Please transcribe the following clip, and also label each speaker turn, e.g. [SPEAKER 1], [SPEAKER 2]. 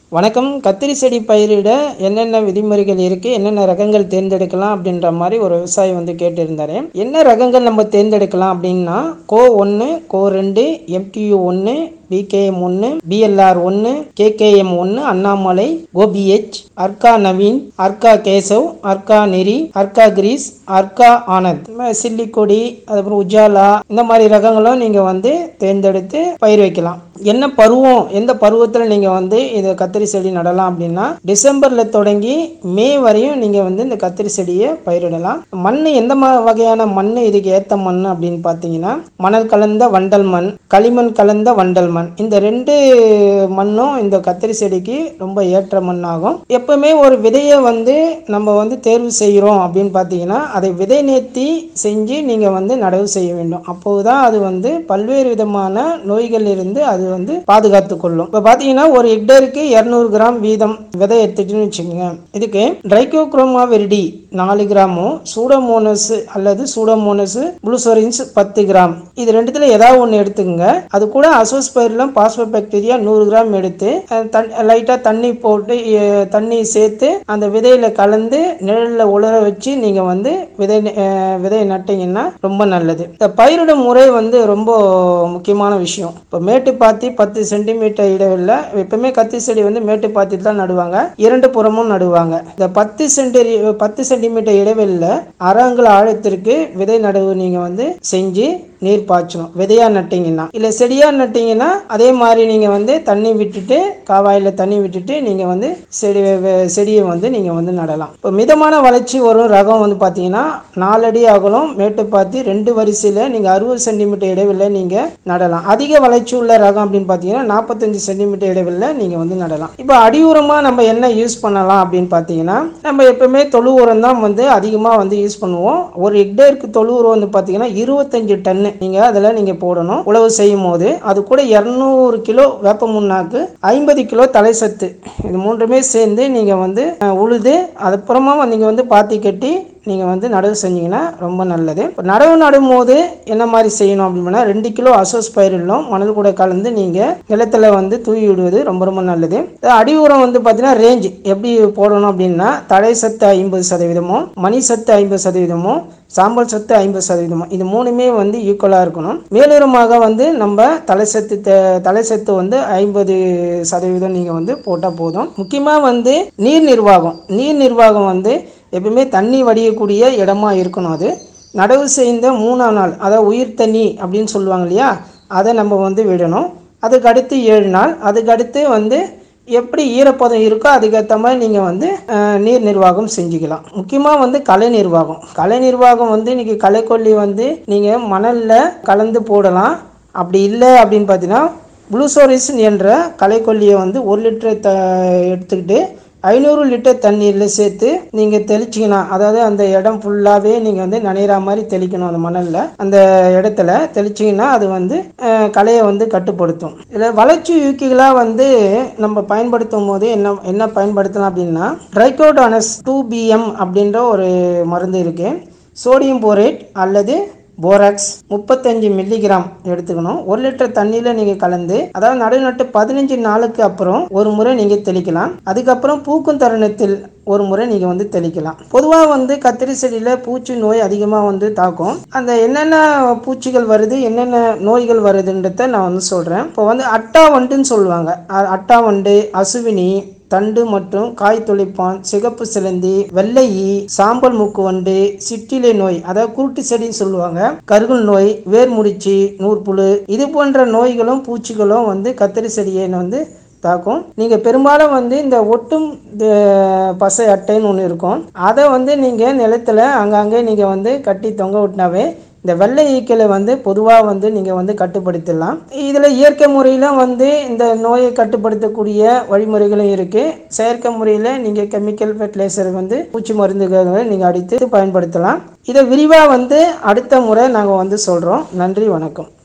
[SPEAKER 1] வணக்கம் கத்திரி செடி பயிரிட என்னென்ன விதிமுறைகள் இருக்குது என்னென்ன ரகங்கள் தேர்ந்தெடுக்கலாம் அப்படின்ற மாதிரி ஒரு விவசாயி வந்து கேட்டிருந்தாரு என்ன ரகங்கள் நம்ம தேர்ந்தெடுக்கலாம் அப்படின்னா கோ ஒன்று கோ ரெண்டு எம்டியூ ஒன்று பிகேஎம் ஒன்று பிஎல்ஆர் ஒன்று கேகேஎம் ஒன்று அண்ணாமலை ஓபிஹெச் அர்கா நவீன் அர்கா கேசவ் அர்கா நெறி அர்கா கிரீஸ் அர்கா ஆனந்த் இந்த மாதிரி சில்லிக்கொடி அதுக்கப்புறம் உஜாலா இந்த மாதிரி ரகங்களும் நீங்கள் வந்து தேர்ந்தெடுத்து பயிர் வைக்கலாம் என்ன பருவம் எந்த பருவத்தில் நீங்கள் வந்து இதை கத்திரி செடி நடலாம் அப்படின்னா டிசம்பரில் தொடங்கி மே வரையும் நீங்கள் வந்து இந்த கத்திரி செடியை பயிரிடலாம் மண் எந்த மா வகையான மண் இதுக்கு ஏற்ற மண் அப்படின்னு பார்த்தீங்கன்னா மணல் கலந்த வண்டல் மண் களிமண் கலந்த வண்டல் மண் இந்த ரெண்டு மண்ணும் இந்த கத்திரி செடிக்கு ரொம்ப ஏற்ற மண்ணாகும் எப்பவுமே ஒரு விதையை வந்து நம்ம வந்து தேர்வு செய்கிறோம் அப்படின்னு பார்த்தீங்கன்னா அதை விதை நேர்த்தி செஞ்சு நீங்கள் வந்து நடவு செய்ய வேண்டும் அப்போதுதான் அது வந்து பல்வேறு விதமான நோய்கள் இருந்து அது வந்து பாதுகாத்து கொள்ளும் இப்போ பார்த்தீங்கன்னா ஒரு ஹெக்டேருக்கு இரநூறு கிராம் வீதம் விதை எடுத்துட்டுன்னு வச்சுக்கோங்க இதுக்கு ட்ரைகோக்ரோமா வெரிடி நாலு கிராமும் சூடோமோனஸ் அல்லது சூடோமோனஸ் புளுசோரின்ஸ் பத்து கிராம் இது ரெண்டுத்துல ஏதாவது ஒன்று எடுத்துக்கங்க அது கூட அசோஸ்பைரிலம் பாஸ்போபாக்டீரியா நூறு கிராம் எடுத்து லைட்டாக தண்ணி போட்டு அஹ், தண்ணி சேர்த்து அந்த விதையில கலந்து நிழலில் உலர வச்சு நீங்கள் வந்து விதை அஹ், விதை நட்டீங்கன்னா ரொம்ப நல்லது இந்த பயிரிடும் முறை வந்து ரொம்ப முக்கியமான விஷயம் இப்போ மேட்டு பாத்தி பத்து சென்டிமீட்டர் இடைவெளியில் எப்பவுமே கத்தி செடி வந்து மேட்டு பாத்தி தான் நடுவாங்க இரண்டு புறமும் நடுவாங்க இந்த பத்து சென்டி பத்து சென்டிமீட்டர் இடைவெளியில் அரை அங்குல ஆழத்திற்கு விதை நடவு நீங்கள் வந்து செஞ்சு நீர் பாய்ச்சணும் விதையா நட்டீங்கன்னா இல்லை செடியா நட்டீங்கன்னா அதே மாதிரி நீங்கள் வந்து தண்ணி விட்டுட்டு காவாயில் தண்ணி விட்டுட்டு நீங்கள் வந்து செடி வெ- செடியை வந்து நீங்கள் வந்து நடலாம் இப்போ மிதமான வளர்ச்சி வரும் ரகம் வந்து பார்த்தீங்கன்னா நாலடி அகலம் மேட்டு பார்த்து ரெண்டு வரிசையில் நீங்கள் அறுபது சென்டிமீட்டர் இடைவெளியில் நீங்கள் நடலாம் அதிக வளர்ச்சி உள்ள ரகம் அப்படின்னு பார்த்தீங்கன்னா நாற்பத்தஞ்சு சென்டிமீட்டர் இடைவெளியில் நீங்கள் வந்து நடலாம் இப்போ அடி உரமாக நம்ம என்ன யூஸ் பண்ணலாம் அப்படின்னு பார்த்தீங்கன்னா நம்ம எப்பவுமே தொழு உரம் தான் வந்து அதிகமாக வந்து யூஸ் பண்ணுவோம் ஒரு ஹெக்டேருக்கு தொழு உரம் வந்து பார்த்தீங்கன்னா இருபத்தஞ்சு டன்னு நீங்கள் அதில் நீங்கள் போடணும் உழவு செய்யும் போது அது கூட இரநூறு கிலோ வேப்ப முன்னாக்கு ஐம்பது கிலோ தலை சத்து இது மூன்றுமே சேர்ந்து நீங்கள் வந்து அஹ், உழுது அதுக்கப்புறமா நீங்கள் வந்து பாத்தி கட்டி நீங்கள் வந்து நடவு செஞ்சீங்கன்னா ரொம்ப நல்லது இப்ப நடவு நடும்போது என்ன மாதிரி செய்யணும் அப்படின்னா ரெண்டு கிலோ அசோஸ் பயிரிலும் மணல் கூட கலந்து நீங்கள் நிலத்தில் வந்து தூவி விடுவது ரொம்ப ரொம்ப நல்லது இது அடி உரம் வந்து பார்த்தீங்கன்னா ரேஞ்ச் எப்படி போடணும் அப்படின்னா தடை சத்து ஐம்பது சதவீதமும் மணி சத்து ஐம்பது சதவீதமும் சாம்பல் சத்து ஐம்பது சதவீதமும் இது மூணுமே வந்து ஈக்குவலாக இருக்கணும் மேலுரமாக வந்து நம்ம தலை சத்து தே- தலை சத்து வந்து ஐம்பது சதவீதம் நீங்கள் வந்து போட்டால் போதும் முக்கியமாக வந்து நீர் நிர்வாகம் நீர் நிர்வாகம் வந்து எப்பவுமே தண்ணி வடியக்கூடிய இடமா இருக்கணும் அது நடவு செய்த மூணாம் நாள் அதாவது உயிர் தண்ணி அப்படின்னு சொல்லுவாங்க இல்லையா அதை நம்ம வந்து விடணும் அதுக்கு அடுத்து ஏழு நாள் அதுக்கு அடுத்து வந்து எப்படி ஈரப்பதம் இருக்கோ அதுக்கேற்ற மாதிரி நீங்கள் வந்து அஹ், நீர் நிர்வாகம் செஞ்சுக்கலாம் முக்கியமாக வந்து கலை நிர்வாகம் கலை நிர்வாகம் வந்து இன்னைக்கு களைக்கொல்லி வந்து நீங்கள் மணலில் கலந்து போடலாம் அப்படி இல்லை அப்படின்னு பார்த்தீங்கன்னா ப்ளூசோரிஸ் என்ற களைக்கொல்லியை வந்து ஒரு லிட்டர் த எடுத்துக்கிட்டு ஐநூறு லிட்டர் தண்ணீரில் சேர்த்து நீங்கள் தெளிச்சிங்கன்னா அதாவது அந்த இடம் ஃபுல்லாகவே நீங்கள் வந்து நனைகிற மாதிரி தெளிக்கணும் அந்த மணலில் அந்த இடத்துல தெளிச்சிங்கன்னா அது வந்து அஹ், களையை வந்து கட்டுப்படுத்தும் இதில் வளர்ச்சி ஊக்கிகளாக வந்து நம்ம பயன்படுத்தும் போது என்ன என்ன பயன்படுத்தலாம் அப்படின்னா ட்ரைகோடானஸ் டூ பிஎம் அப்படின்ற ஒரு மருந்து இருக்குது சோடியம் போரேட் அல்லது போராக்ஸ் முப்பத்தஞ்சு மில்லிகிராம் எடுத்துக்கணும் ஒரு லிட்டர் தண்ணியில் நீங்கள் கலந்து அதாவது நடுநட்டு பதினஞ்சு நாளுக்கு அப்புறம் ஒரு முறை நீங்கள் தெளிக்கலாம் அதுக்கப்புறம் பூக்கும் தருணத்தில் ஒரு முறை நீங்கள் வந்து தெளிக்கலாம் பொதுவாக வந்து கத்திரி செடியில் பூச்சி நோய் அதிகமாக வந்து தாக்கும் அந்த என்னென்ன பூச்சிகள் வருது என்னென்ன நோய்கள் வருதுன்றத நான் வந்து சொல்கிறேன் இப்போ வந்து அட்டா வண்டுன்னு சொல்லுவாங்க அ- அட்டா வண்டு அசுவினி தண்டு மற்றும் காய் துளைப்பான் சிகப்பு சிலந்தி வெள்ளை ஈ சாம்பல் மூக்கு வண்டு சிற்றிலை நோய் அதாவது குருட்டு செடின்னு சொல்லுவாங்க கருகுல் நோய் வேர்முடிச்சி நூற்புழு இது போன்ற நோய்களும் பூச்சிகளும் வந்து கத்திரி செடியை வந்து தாக்கும் நீங்கள் பெரும்பாலும் வந்து இந்த ஒட்டும் அஹ், பசை அட்டைன்னு ஒன்று இருக்கும் அதை வந்து நீங்கள் நிலத்தில் அங்கங்கே நீங்கள் வந்து கட்டி தொங்க விட்டினாவே இந்த வெள்ளை ஈக்களை வந்து பொதுவாக வந்து நீங்கள் வந்து கட்டுப்படுத்திடலாம் இதில் இயற்கை முறையில் வந்து இந்த நோயை கட்டுப்படுத்தக்கூடிய வழிமுறைகளும் இருக்குது செயற்கை முறையில் நீங்கள் கெமிக்கல் ஃபெர்டிலைசர் வந்து பூச்சி மருந்துகளை நீங்கள் அடித்து பயன்படுத்தலாம் இதை விரிவாக வந்து அடுத்த முறை நாங்கள் வந்து சொல்கிறோம் நன்றி வணக்கம்